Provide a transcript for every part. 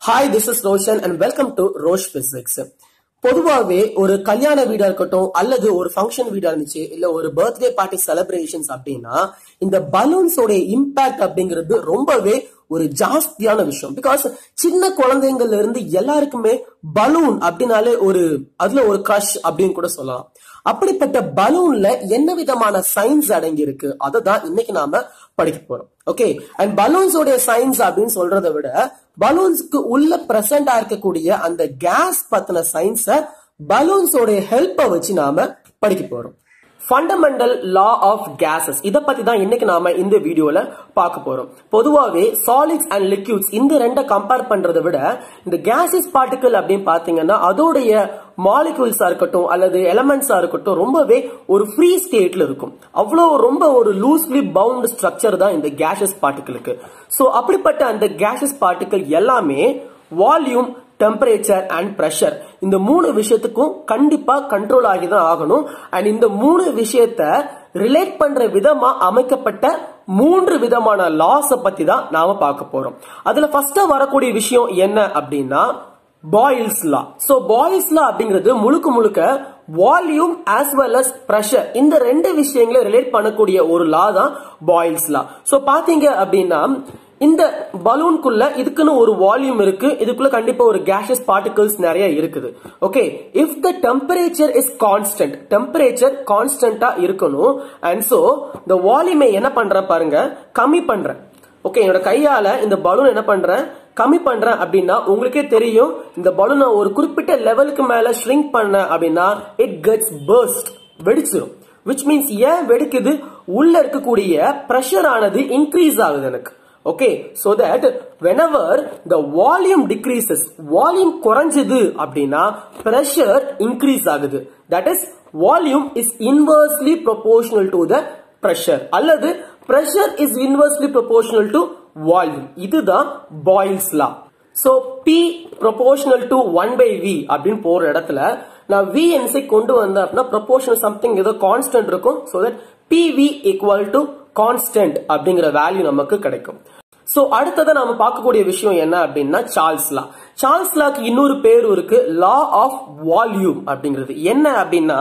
hi this is Roshan and welcome to Rosh physics பொதுவாகவே ஒரு கல்யாண வீடா இருக்கட்டும் அல்லது ஒரு ஃபங்க்ஷன் வீடா இருந்துச்சு இல்ல ஒரு பர்த்டே பார்ட்டி செலிப்ரேஷன்ஸ் அப்படின்னா இந்த பலூன்ஸோட இம்பாக்ட் அப்படிங்கிறது ரொம்பவே ஒரு ஜாஸ்தியான விஷயம் பிகாஸ் சின்ன குழந்தைங்கள்ல இருந்து எல்லாருக்குமே பலூன் அப்படின்னாலே ஒரு அதுல ஒரு க்ரஷ் அப்படின்னு கூட சொல்லலாம் அப்படிப்பட்ட பலூன்ல என்ன விதமான சயின்ஸ் அடங்கி இருக்கு அதை தான் இன்னைக்கு நாம படிக்க போறோம் ஓகே அண்ட் பலூன்ஸோடைய சயின்ஸ் அப்படின்னு சொல்றதை விட பலூன்ஸ்க்கு உள்ள பிரசண்டா இருக்கக்கூடிய அந்த கேஸ் பத்தின சயின்ஸ பலூன்ஸோடைய ஹெல்ப்பை வச்சு நாம படிக்க போறோம் ஃபண்டமெண்டல் லா ஆஃப் கேசஸ் இத பத்தி தான் இன்னைக்கு நாம இந்த வீடியோல பார்க்க போறோம் பொதுவாவே சாலிட்ஸ் அண்ட் லிக்யூட்ஸ் இந்த ரெண்டை கம்பேர் பண்றதை விட இந்த கேசஸ் பார்ட்டிகல் அப்படின்னு பாத்தீங்கன்னா அதோடைய மாலிகூல்ஸா இருக்கட்டும் அல்லது எலமெண்ட்ஸா இருக்கட்டும் ரொம்பவே ஒரு ஃப்ரீ ஸ்டேட்ல இருக்கும் அவ்வளோ ரொம்ப ஒரு லூஸ்லி பவுண்ட் ஸ்ட்ரக்சர் தான் இந்த கேஷஸ் பார்ட்டிகளுக்கு ஸோ அப்படிப்பட்ட அந்த கேஷஸ் பார்ட்டிகல் எல்லாமே வால்யூம் டெம்பரேச்சர் அண்ட் ப்ரெஷர் இந்த மூணு விஷயத்துக்கும் கண்டிப்பா கண்ட்ரோல் ஆகி தான் ஆகணும் அண்ட் இந்த மூணு விஷயத்த ரிலேட் பண்ற விதமா அமைக்கப்பட்ட மூன்று விதமான லாஸ பத்தி தான் நாம பார்க்க போறோம் அதுல ஃபர்ஸ்டா வரக்கூடிய விஷயம் என்ன அப்படின்னா Boyle's law so Boyle's law அப்படிங்கிறது முழுக்க முழுக்க volume as well as pressure இந்த ரெண்டு விஷயங்களை ரிலேட் பண்ணக்கூடிய ஒரு லா தான் பாயில்ஸ் லா சோ பாத்தீங்க அப்படின்னா இந்த பலூனுக்குள்ள இதுக்குன்னு ஒரு வால்யூம் இருக்கு இதுக்குள்ள கண்டிப்பா ஒரு கேஷஸ் பார்ட்டிகல்ஸ் நிறைய இருக்குது okay if the temperature is constant temperature கான்ஸ்டன்டா இருக்கணும் அண்ட் சோ இந்த வால்யூமை என்ன பண்றேன் பாருங்க கம்மி பண்றேன் ஓகே என்னோட கையால இந்த பலூன் என்ன பண்றேன் கம்மி பண்றேன் அப்படின்னா உங்களுக்கே தெரியும் இந்த பலூனை ஒரு குறிப்பிட்ட லெவலுக்கு மேல ஷ்ரிங்க் பண்ண அப்படின்னா இட் கெட்ஸ் பர்ஸ்ட் வெடிச்சிரும் விச் மீன்ஸ் ஏன் வெடிக்குது உள்ள இருக்கக்கூடிய பிரஷர் ஆனது இன்க்ரீஸ் ஆகுது எனக்கு okay so that whenever the volume decreases volume குறைஞ்சது அப்படின்னா பிரஷர் இன்க்ரீஸ் ஆகுது that is volume is inversely proportional to the pressure அல்லது pressure is inversely proportional to volume இதுதான் Boyle's law so P proportional to one by V அப்படின்னு போற இடத்துல நான் V என்ஸை கொண்டு வந்தேன் அப்படின்னா ப்ரொபோர்ஷனல் சம்திங் ஏதோ கான்ஸ்டன்ட் இருக்கும் so that PV equal to constant அப்படிங்கிற வேல்யூ நமக்கு கிடைக்கும் சோ அடுத்ததை நாம பார்க்கக்கூடிய விஷயம் என்ன அப்படின்னா சார்ல்ஸ் லா சார்ல்ஸ் லாக்கு இன்னொரு பேர் இருக்கு லா ஆஃப் வால்யூம் அப்படிங்கிறது என்ன அப்படின்னா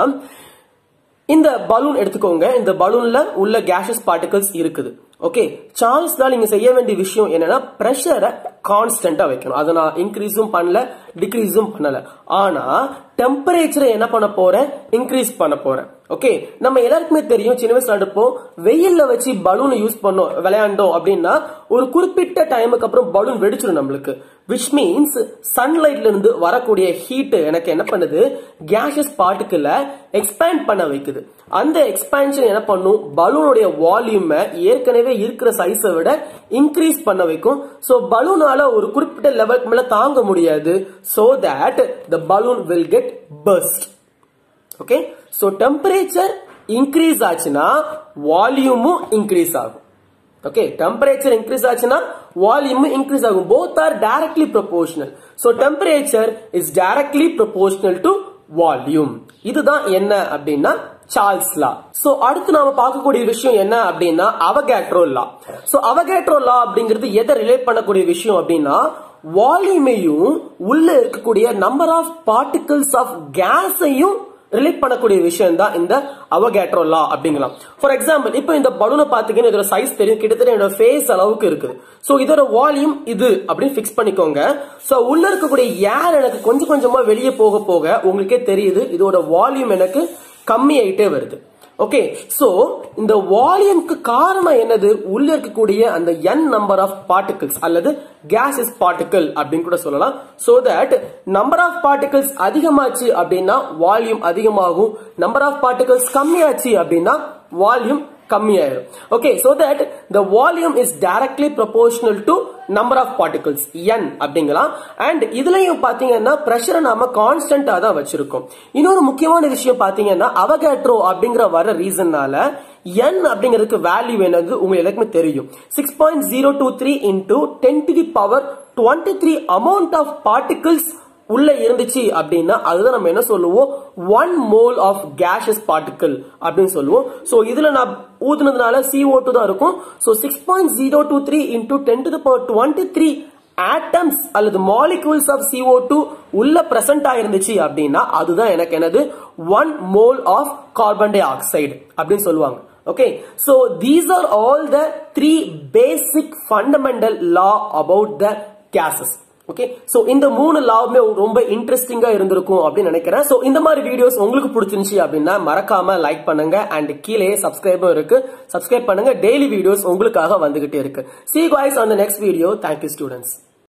இந்த பலூன் எடுத்துக்கோங்க இந்த பலூன்ல உள்ள கேஷஸ் பார்ட்டிகல்ஸ் இருக்குது ஓகே சார்ல்ஸ் தான் நீங்க செய்ய வேண்டிய விஷயம் என்னன்னா பிரஷரை கான்ஸ்டன்டா வைக்கணும் அதை நான் இன்க்ரீஸும் பண்ணல டிக்ரீஸும் பண்ணல ஆனா டெம்பரேச்சரை என்ன பண்ண போறேன் இன்க்ரீஸ் பண்ண போறேன் ஓகே நம்ம எல்லாருக்குமே தெரியும் சின்ன வயசுல அடுப்போம் வெயில்ல வச்சு பலூன் யூஸ் பண்ணோம் விளையாண்டோம் அப்படின்னா ஒரு குறிப்பிட்ட டைமுக்கு அப்புறம் பலூன் வெடிச்சிடும் நம்மளுக்கு விச் மீன்ஸ் சன்லைட்ல இருந்து வரக்கூடிய ஹீட் எனக்கு என்ன பண்ணுது கேஷஸ் பார்ட்டிக்கல எக்ஸ்பேண்ட் பண்ண வைக்குது அந்த எக்ஸ்பேன்ஷன் என்ன பண்ணும் பலூனுடைய வால்யூம் ஏற்கனவே இருக்கிற சைஸை விட இன்க்ரீஸ் பண்ண வைக்கும் சோ பலூனால ஒரு குறிப்பிட்ட லெவலுக்கு மேல தாங்க முடியாது so that the balloon will get burst okay so temperature increase ஆச்சுன்னா வால்யூமும் இன்க்ரீஸ் ஆகும் ஓகே டெம்பரேச்சர் இன்க்ரீஸ் ஆச்சுன்னா வால்யூம் இன்க்ரீஸ் ஆகும் both are directly proportional so temperature is directly proportional to volume இதுதான் என்ன அப்படின்னா சார்ல்ஸ் லா சோ அடுத்து நாம பார்க்கக்கூடிய விஷயம் என்ன அப்படின்னா Avogadro law so Avogadro law அப்படிங்கிறது எதை ரிலேட் பண்ணக்கூடிய விஷயம் அப்படின்னா வால்யூமையும் உள்ள இருக்கக்கூடிய நம்பர் ஆஃப் பார்ட்டிகல்ஸ் ஆஃப் கேஸையும் ரிலேட் பண்ணக்கூடிய விஷயம் தான் இந்த அவகேட்ரோ லா அப்படிங்கலாம் ஃபார் எக்ஸாம்பிள் இப்போ இந்த பலூனை பாத்தீங்கன்னா இதோட சைஸ் தெரியும் கிட்டத்தட்ட என்னோட ஃபேஸ் அளவுக்கு இருக்குது சோ இதோட வால்யூம் இது அப்படின்னு பிக்ஸ் பண்ணிக்கோங்க சோ உள்ள இருக்கக்கூடிய ஏர் எனக்கு கொஞ்சம் கொஞ்சமா வெளியே போக போக உங்களுக்கே தெரியுது இதோட வால்யூம் எனக்கு கம்மி ஆயிட்டே வருது ஓகே சோ இந்த வால்யூம்க்கு காரணம் என்னது உள்ள இருக்கக்கூடிய அந்த என் நம்பர் ஆஃப் பார்ட்டிகல்ஸ் அல்லது கேசஸ் பார்ட்டிகல் அப்படின்னு கூட சொல்லலாம் so that number of particles அதிகமாச்சு அப்படின்னா வால்யூம் அதிகமாகும் நம்பர் ஆஃப் பார்ட்டிகல்ஸ் கம்மியாச்சு அப்படின்னா வால்யூம் கம்மியாயிரும் okay so that the volume is directly proportional to number of particles N அப்படிங்கலாம் அண்ட் இதுலயும் பாத்தீங்கன்னா பிரஷரை நாம கான்ஸ்டன்டா தான் வச்சிருக்கோம் இன்னொரு முக்கியமான விஷயம் பாத்தீங்கன்னா அவகேட்ரோ அப்படிங்கிற வர ரீசன்னால n அப்படிங்கிறதுக்கு வேல்யூ என்னது உங்க எல்லாருக்குமே தெரியும் six point zero two three into ten to the power twenty three amount of particles உள்ள இருந்துச்சு அப்படின்னா அதுதான் நம்ம என்ன சொல்லுவோம் one mole of gases particle அப்படின்னு சொல்லுவோம் சோ இதுல நான் ஊத்துனதுனால CO2 தான் இருக்கும் so six point zero two three into ten to power twenty three atoms அல்லது மாலிகூல்ஸ் ஆஃப் CO2 டூ உள்ள பிரசன்ட் ஆயிருந்துச்சு அப்படின்னா அதுதான் எனக்கு என்னது one mole of carbon di oxide அப்படின்னு சொல்லுவாங்க okay so these are all the three basic fundamental law about the gases okay so இந்த மூணு லாவுமே ரொம்ப இன்ட்ரெஸ்டிங்கா இருந்திருக்கும் அப்படின்னு நினைக்கிறேன் சோ இந்த மாதிரி வீடியோஸ் உங்களுக்கு பிடிச்சிருந்துச்சு அப்படின்னா மறக்காம லைக் பண்ணுங்க அண்ட் கீழே சப்ஸ்கிரைபும் இருக்கு சப்ஸ்கிரைப் பண்ணுங்க டெய்லி வீடியோஸ் உங்களுக்காக வந்துகிட்டே இருக்கு see you guys on the next video thank you students